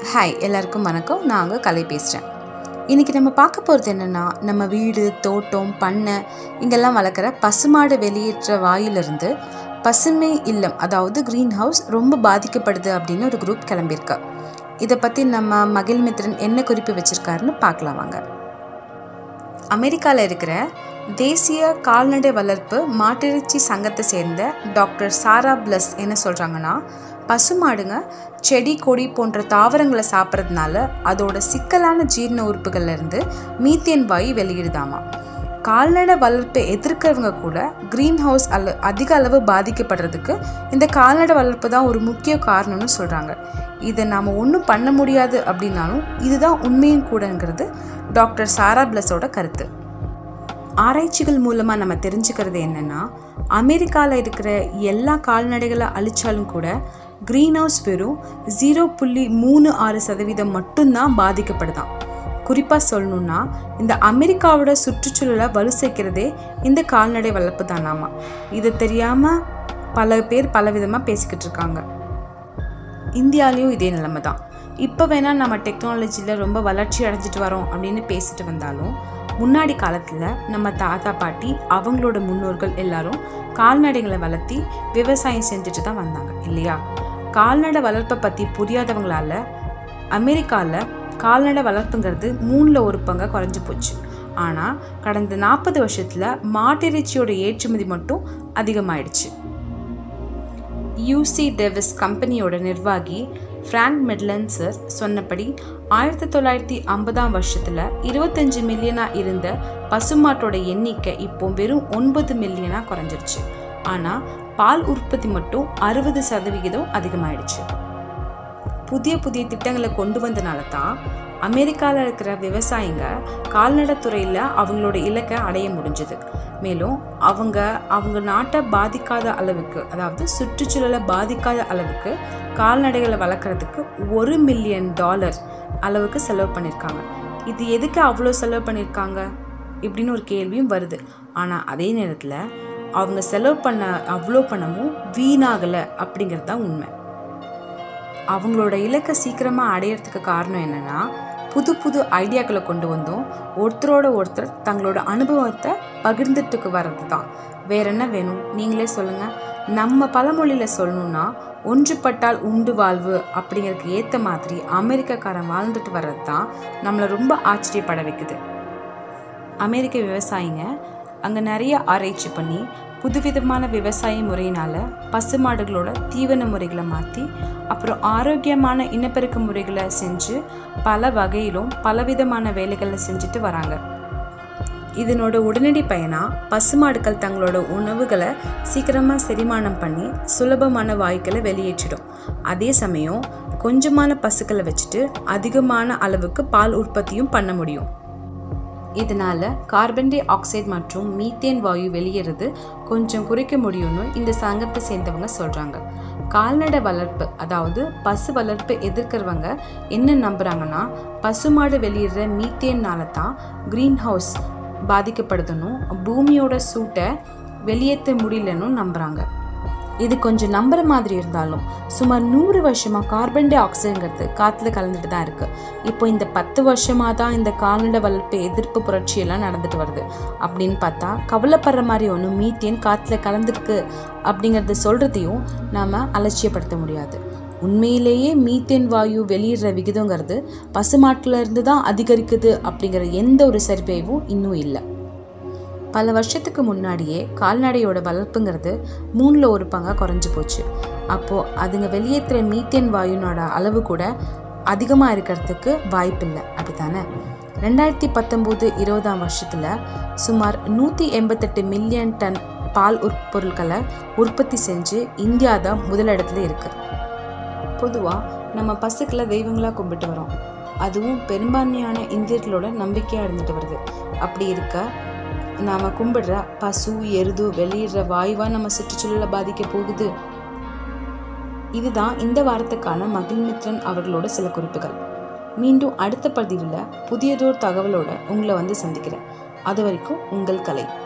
hi எல்லாருக்கும் வணக்கம் நாங்கள் கலை பேசுகிறேன் இன்றைக்கி நம்ம பார்க்க போகிறது என்னென்னா நம்ம வீடு தோட்டம் பண்ணை இங்கெல்லாம் வளர்க்குற பசுமாடு வெளியேற்ற வாயிலிருந்து பசுமை இல்லம் அதாவது க்ரீன் ஹவுஸ் ரொம்ப பாதிக்கப்படுது அப்படின்னு ஒரு குரூப் கிளம்பியிருக்கு இதை பற்றி நம்ம மகிழ்மித்ரன் என்ன குறிப்பு வச்சுருக்காருன்னு பார்க்கலாம் வாங்க அமெரிக்காவில் இருக்கிற தேசிய கால்நடை வளர்ப்பு மாட்டிறைச்சி சங்கத்தை சேர்ந்த டாக்டர் சாரா பிளஸ் என்ன சொல்கிறாங்கன்னா பசுமாடுங்க செடி கொடி போன்ற தாவரங்களை சாப்பிட்றதுனால அதோட சிக்கலான ஜீரண உறுப்புகள்ல இருந்து மீத்தேன் வாயு வெளியிடுதாமா கால்நடை வளர்ப்பை எதிர்க்கிறவங்க கூட க்ரீன் ஹவுஸ் அல்ல அதிக அளவு பாதிக்கப்படுறதுக்கு இந்த கால்நடை வளர்ப்பு தான் ஒரு முக்கிய காரணம்னு சொல்கிறாங்க இதை நாம் ஒன்றும் பண்ண முடியாது அப்படின்னாலும் இதுதான் உண்மையும் கூடங்கிறது டாக்டர் சாரா பிளஸோட கருத்து ஆராய்ச்சிகள் மூலமாக நம்ம தெரிஞ்சுக்கிறது என்னென்னா அமெரிக்காவில் இருக்கிற எல்லா கால்நடைகளை அழிச்சாலும் கூட க்ரீன் ஹவுஸ் வெறும் ஜீரோ புள்ளி மூணு ஆறு சதவீதம் மட்டும்தான் பாதிக்கப்படுதாம் குறிப்பாக சொல்லணுன்னா இந்த அமெரிக்காவோட சுற்றுச்சூழலை வலு சேர்க்கிறதே இந்த கால்நடை வளர்ப்பு தானாமா இது தெரியாமல் பல பேர் பலவிதமாக பேசிக்கிட்டு இருக்காங்க இந்தியாலேயும் இதே நிலைமை தான் இப்போ வேணால் நம்ம டெக்னாலஜியில் ரொம்ப வளர்ச்சி அடைஞ்சிட்டு வரோம் அப்படின்னு பேசிட்டு வந்தாலும் முன்னாடி காலத்தில் நம்ம தாத்தா பாட்டி அவங்களோட முன்னோர்கள் எல்லாரும் கால்நடைகளை வளர்த்தி விவசாயம் செஞ்சுட்டு தான் வந்தாங்க இல்லையா கால்நடை வளர்ப்பை பற்றி புரியாதவங்களால அமெரிக்காவில் கால்நடை வளர்ப்புங்கிறது மூணில் ஒரு பங்காக குறைஞ்சி போச்சு ஆனால் கடந்த நாற்பது வருஷத்தில் மாட்டிறைச்சியோட ஏற்றுமதி மட்டும் அதிகமாயிடுச்சு யூசி டெவிஸ் கம்பெனியோட நிர்வாகி ஃப்ராங்க் மெட்லன்சர் சொன்னபடி ஆயிரத்தி தொள்ளாயிரத்தி ஐம்பதாம் வருஷத்தில் இருபத்தஞ்சு மில்லியனாக இருந்த பசுமாட்டோட எண்ணிக்கை இப்போ வெறும் ஒன்பது மில்லியனாக குறைஞ்சிருச்சு ஆனால் பால் உற்பத்தி மட்டும் அறுபது சதவிகிதம் அதிகமாயிடுச்சு புதிய புதிய திட்டங்களை கொண்டு வந்தனால தான் அமெரிக்காவில் இருக்கிற விவசாயிங்க கால்நடைத்துறையில் அவங்களோட இலக்கை அடைய முடிஞ்சது மேலும் அவங்க அவங்க நாட்டை பாதிக்காத அளவுக்கு அதாவது சுற்றுச்சூழலை பாதிக்காத அளவுக்கு கால்நடைகளை வளர்க்குறதுக்கு ஒரு மில்லியன் டாலர் அளவுக்கு செலவு பண்ணியிருக்காங்க இது எதுக்கு அவ்வளோ செலவு பண்ணியிருக்காங்க இப்படின்னு ஒரு கேள்வியும் வருது ஆனால் அதே நேரத்தில் அவங்க செலவு பண்ண அவ்வளோ பணமும் வீணாகலை அப்படிங்கிறது தான் உண்மை அவங்களோட இலக்கை சீக்கிரமாக அடையிறதுக்கு காரணம் என்னென்னா புது புது ஐடியாக்களை கொண்டு வந்தோம் ஒருத்தரோட ஒருத்தர் தங்களோட அனுபவத்தை பகிர்ந்துட்டுக்கு வர்றது தான் வேற என்ன வேணும் நீங்களே சொல்லுங்கள் நம்ம பழமொழியில் சொல்லணும்னா ஒன்றுபட்டால் உண்டு வாழ்வு அப்படிங்கிறதுக்கு ஏற்ற மாதிரி அமெரிக்கக்காரன் வாழ்ந்துட்டு வர்றது தான் நம்மளை ரொம்ப ஆச்சரியப்பட வைக்குது அமெரிக்க விவசாயிங்க அங்கே நிறைய ஆராய்ச்சி பண்ணி புதுவிதமான விவசாய முறையினால் பசுமாடுகளோட தீவன முறைகளை மாற்றி அப்புறம் ஆரோக்கியமான இனப்பெருக்க முறைகளை செஞ்சு பல வகையிலும் பலவிதமான வேலைகளை செஞ்சுட்டு வராங்க இதனோட உடனடி பயனாக பசுமாடுகள் தங்களோட உணவுகளை சீக்கிரமாக செரிமானம் பண்ணி சுலபமான வாய்க்களை வெளியேற்றிடும் அதே சமயம் கொஞ்சமான பசுக்களை வச்சுட்டு அதிகமான அளவுக்கு பால் உற்பத்தியும் பண்ண முடியும் இதனால் கார்பன் டை ஆக்சைடு மற்றும் மீத்தேன் வாயு வெளியேறது கொஞ்சம் குறைக்க முடியும்னு இந்த சங்கத்தை சேர்ந்தவங்க சொல்கிறாங்க கால்நடை வளர்ப்பு அதாவது பசு வளர்ப்பு எதிர்க்கிறவங்க என்ன நம்புகிறாங்கன்னா பசுமாடு வெளியிடுற மீத்தேன்னால தான் க்ரீன் ஹவுஸ் பாதிக்கப்படுதுன்னு பூமியோட சூட்டை வெளியேற்ற முடியலன்னு நம்புகிறாங்க இது கொஞ்சம் நம்புற மாதிரி இருந்தாலும் சுமார் நூறு வருஷமாக கார்பன் டை ஆக்சைடுங்கிறது காற்றுல கலந்துட்டு தான் இருக்குது இப்போ இந்த பத்து வருஷமாக தான் இந்த கால்நடை வளர்ப்பு எதிர்ப்பு புரட்சியெல்லாம் நடந்துட்டு வருது அப்படின்னு பார்த்தா கவலைப்படுற மாதிரி ஒன்றும் மீத்தேன் காற்றுல கலந்துருக்கு அப்படிங்கிறத சொல்கிறதையும் நாம் அலட்சியப்படுத்த முடியாது உண்மையிலேயே மீத்தேன் வாயு வெளியிடுற விகிதங்கிறது பசுமாட்டில் இருந்து தான் அதிகரிக்குது அப்படிங்கிற எந்த ஒரு சர்வேவும் இன்னும் இல்லை பல வருஷத்துக்கு முன்னாடியே கால்நடையோட வளர்ப்புங்கிறது மூணில் ஒரு பங்காக குறைஞ்சி போச்சு அப்போது அதுங்க வெளியேற்றுற மீத்தேன் வாயுனோட அளவு கூட அதிகமாக இருக்கிறதுக்கு வாய்ப்பில்லை அப்படித்தானே ரெண்டாயிரத்தி பத்தொம்போது இருபதாம் வருஷத்தில் சுமார் நூற்றி எண்பத்தெட்டு மில்லியன் டன் பால் உட்பொருட்களை உற்பத்தி செஞ்சு இந்தியா தான் முதலிடத்துல இருக்குது பொதுவாக நம்ம பசுக்களை தெய்வங்களாக கும்பிட்டு வரோம் அதுவும் பெரும்பான்மையான இந்தியர்களோட நம்பிக்கையாக இருந்துட்டு வருது அப்படி இருக்க நாம் கும்பிடுற பசு எருது வெளியிடுற வாயுவாக நம்ம சுற்றுச்சூழலை பாதிக்க போகுது இதுதான் இந்த வாரத்துக்கான மகிழ்மித்ரன் அவர்களோட சில குறிப்புகள் மீண்டும் அடுத்த பதிவில் புதியதோர் தகவலோட உங்களை வந்து சந்திக்கிறேன் அது வரைக்கும் உங்கள் கலை